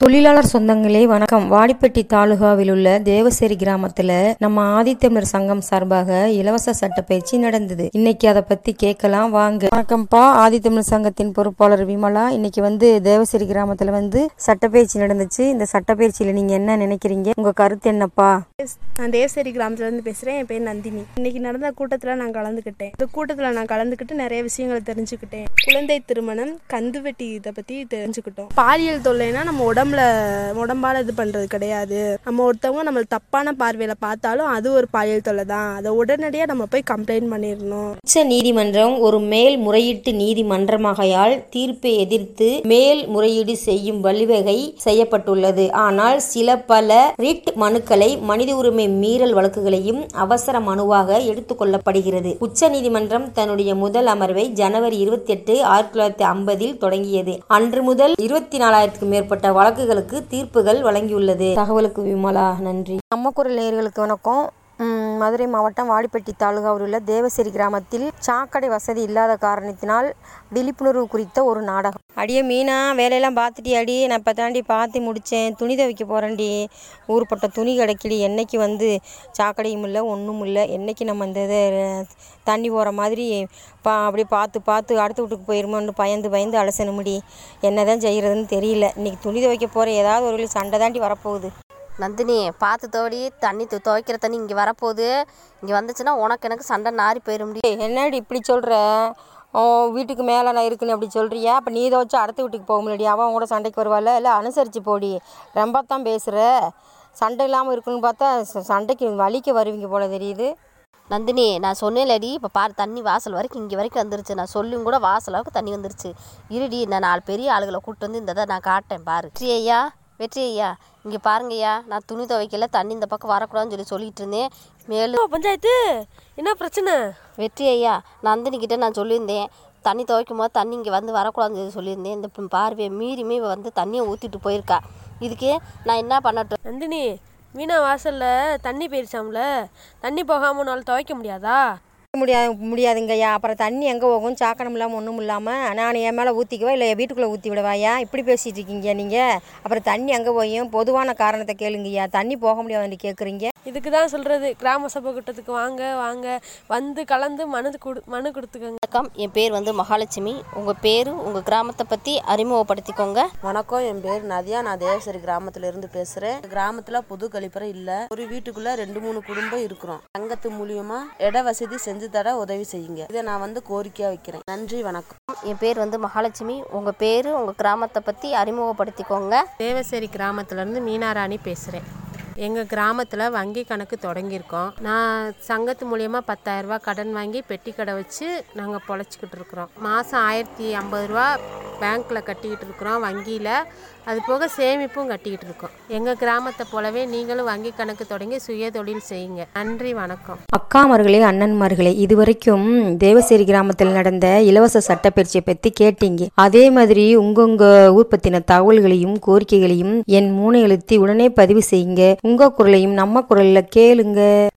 தொழிலாளர் சொந்தங்களே வணக்கம் வாடிப்பட்டி தாலுகாவில் உள்ள தேவசேரி கிராமத்துல நம்ம ஆதித்தமிழர் சங்கம் சார்பாக இலவச சட்ட பயிற்சி நடந்தது இன்னைக்கு அதை பத்தி கேட்கலாம் வாங்க வணக்கம்ப்பா ஆதித்தமிழர் சங்கத்தின் பொறுப்பாளர் விமலா இன்னைக்கு வந்து தேவசேரி கிராமத்துல வந்து சட்டப்பயிற்சி நடந்துச்சு இந்த சட்டப்பயிற்சியில நீங்க என்ன நினைக்கிறீங்க உங்க கருத்து என்னப்பா நான் தேவசேரி கிராமத்துலேருந்து பேசுகிறேன் என் பேர் நந்தினி இன்னைக்கு நடந்த கூட்டத்தில் நான் கலந்துக்கிட்டேன் இந்த கூட்டத்தில் நான் கலந்துக்கிட்டு நிறைய விஷயங்களை தெரிஞ்சுக்கிட்டேன் குழந்தை திருமணம் கந்துவெட்டி இதை பற்றி தெரிஞ்சுக்கிட்டோம் பாலியல் தொல்லைனா நம்ம உடம்புல உடம்பால் இது பண்ணுறது கிடையாது நம்ம ஒருத்தவங்க நம்ம தப்பான பார்வையில் பார்த்தாலும் அது ஒரு பாலியல் தொல்லை தான் அதை உடனடியாக நம்ம போய் கம்ப்ளைண்ட் பண்ணிடணும் உச்ச நீதிமன்றம் ஒரு மேல் முறையீட்டு நீதிமன்றமாகையால் தீர்ப்பை எதிர்த்து மேல் முறையீடு செய்யும் வழிவகை செய்யப்பட்டுள்ளது ஆனால் சில பல ரிட் மனுக்களை மனித உரிமை மீறல் வழக்குகளையும் அவசர மனுவாக எடுத்துக்கொள்ளப்படுகிறது உச்ச நீதிமன்றம் தன்னுடைய முதல் அமர்வை ஜனவரி இருபத்தி எட்டு ஆயிரத்தி தொள்ளாயிரத்தி ஐம்பதில் தொடங்கியது அன்று முதல் இருபத்தி நாலாயிரத்துக்கும் மேற்பட்ட வழக்குகளுக்கு தீர்ப்புகள் வழங்கியுள்ளது தகவலுக்கு விமலா நன்றி நம்ம குரல் நேயர்களுக்கு வணக்கம் ம், மதுரை மாவட்டம் வாடிப்பட்டி தாலுகாவில் உள்ள தேவசேரி கிராமத்தில் சாக்கடை வசதி இல்லாத காரணத்தினால் விழிப்புணர்வு குறித்த ஒரு நாடகம் அடியே மீனா வேலையெல்லாம் பார்த்துட்டி அடி நான் இப்போ தாண்டி பார்த்து முடித்தேன் துணி துவைக்க போகிறேன்டி ஊர்பட்ட துணி கிடைக்கடி என்னைக்கு வந்து சாக்கடையும் இல்லை ஒன்றும் இல்லை என்னைக்கு நம்ம இந்த இதை தண்ணி போகிற மாதிரி பா அப்படியே பார்த்து பார்த்து அடுத்த வீட்டுக்கு போயிருமோன்னு பயந்து பயந்து அலசன முடி என்ன தான் செய்கிறதுன்னு தெரியல இன்னைக்கு துணி துவைக்க போகிற ஏதாவது ஒரு வழி சண்டை தாண்டி வரப்போகுது நந்தினி பார்த்து தோடி தண்ணி து- துவைக்கிற தண்ணி இங்கே வரப்போகுது இங்கே வந்துச்சுன்னா உனக்கு எனக்கு சண்டை நாரி போயிட முடியும் ஏய், என்னடி இப்படி சொல்கிற வீட்டுக்கு மேலே நான் இருக்குன்னு அப்படி சொல்கிறியா அப்போ நீ வச்சு அடுத்த வீட்டுக்கு போக முடியடி அவன் கூட சண்டைக்கு வருவாள் இல்லை அனுசரித்து போடி ரொம்ப தான் பேசுகிற சண்டை இல்லாமல் இருக்குன்னு பார்த்தா ச- சண்டைக்கு வலிக்க வருவீங்க போல தெரியுது நந்தினி நான் சொன்னேன்லடி இப்போ பாரு தண்ணி வாசல் வரைக்கும் இங்கே வரைக்கும் வந்துருச்சு நான் சொல்லியும் கூட வாசல் அளவுக்கு தண்ணி வந்துருச்சு இருடி நான் நாலு பெரிய ஆளுகளை கூப்பிட்டு வந்து இந்த இதை நான் காட்டேன் பாரு வெற்றி ஐயா வெற்றி ஐயா இங்கே பாருங்கய்யா நான் துணி துவைக்கல தண்ணி இந்த பக்கம் வரக்கூடாதுன்னு சொல்லி சொல்லிட்டு இருந்தேன் மேலும் பஞ்சாயத்து என்ன பிரச்சனை வெற்றி ஐயா நந்தினி கிட்ட நான் சொல்லியிருந்தேன் தண்ணி துவைக்கும் போது தண்ணி இங்கே வந்து வரக்கூடாதுன்னு சொல்லி சொல்லியிருந்தேன் இந்த ப- பார்வையை மீறியுமே இவ வந்து தண்ணியை ஊற்றிட்டு போயிருக்கா இதுக்கு நான் என்ன பண்ணட்டும் நந்தினி மீனா வாசல்ல தண்ணி போயிருச்சாம்ல தண்ணி போகாம உன்னால துவைக்க முடியாதா முடியாது முடியாதுங்கய்யா அப்புறம் தண்ணி எங்கே போகும் சாக்கடம் இல்லாமல் ஒன்றும் இல்லாமல் நான் என் மேலே ஊற்றிக்கவா இல்லை வீட்டுக்குள்ளே ஊற்றி விடவாயா இப்படி பேசிகிட்டு இருக்கீங்க நீங்கள் அப்புறம் தண்ணி எங்கே போயும் பொதுவான காரணத்தை கேளுங்கய்யா தண்ணி போக முடியாதுன்னு கேட்குறீங்க இதுக்கு தான் சொல்றது கிராம சபை கூட்டத்துக்கு வாங்க வாங்க வந்து கலந்து மனு கொடு மனு கொடுத்துக்கோங்க வணக்கம் என் பேர் வந்து மகாலட்சுமி உங்கள் பேர் உங்கள் கிராமத்தை பற்றி அறிமுகப்படுத்திக்கோங்க வணக்கம் என் பேர் நதியா நான் தேவசரி கிராமத்துல இருந்து பேசுறேன் கிராமத்துல புது கழிப்பறை இல்ல ஒரு வீட்டுக்குள்ள ரெண்டு மூணு குடும்பம் இருக்கிறோம் சங்கத்து மூலியமா இட வசதி செஞ்சு தர உதவி செய்யுங்க இதை நான் வந்து கோரிக்கையா வைக்கிறேன் நன்றி வணக்கம் என் பேர் வந்து மகாலட்சுமி உங்கள் பேர் உங்கள் கிராமத்தை பற்றி அறிமுகப்படுத்திக்கோங்க தேவசேரி கிராமத்துலேருந்து மீனாராணி பேசுகிறேன் எங்கள் கிராமத்தில் வங்கி கணக்கு தொடங்கியிருக்கோம் நான் சங்கத்து மூலியமாக பத்தாயிரரூபா கடன் வாங்கி பெட்டி கடை வச்சு நாங்கள் பொழைச்சிக்கிட்டு இருக்கிறோம் மாதம் ஆயிரத்தி ஐம்பது ரூபா பேங்க்கில் கட்டிக்கிட்டு இருக்கிறோம் வங்கியில் அது போக சேமிப்பும் கட்டிக்கிட்டு இருக்கோம் எங்கள் கிராமத்தை போலவே நீங்களும் வங்கி கணக்கு தொடங்கி சுய தொழில் செய்யுங்க நன்றி வணக்கம் அக்காமார்களே அண்ணன்மார்களே இதுவரைக்கும் தேவசேரி கிராமத்தில் நடந்த இலவச சட்டப்பயிற்சியை பற்றி கேட்டீங்க அதே மாதிரி உங்கவுங்க ஊர் பற்றின தகவல்களையும் கோரிக்கைகளையும் என் மூனை எழுத்தி உடனே பதிவு செய்யுங்க உங்க குரலையும் நம்ம குரல்ல கேளுங்க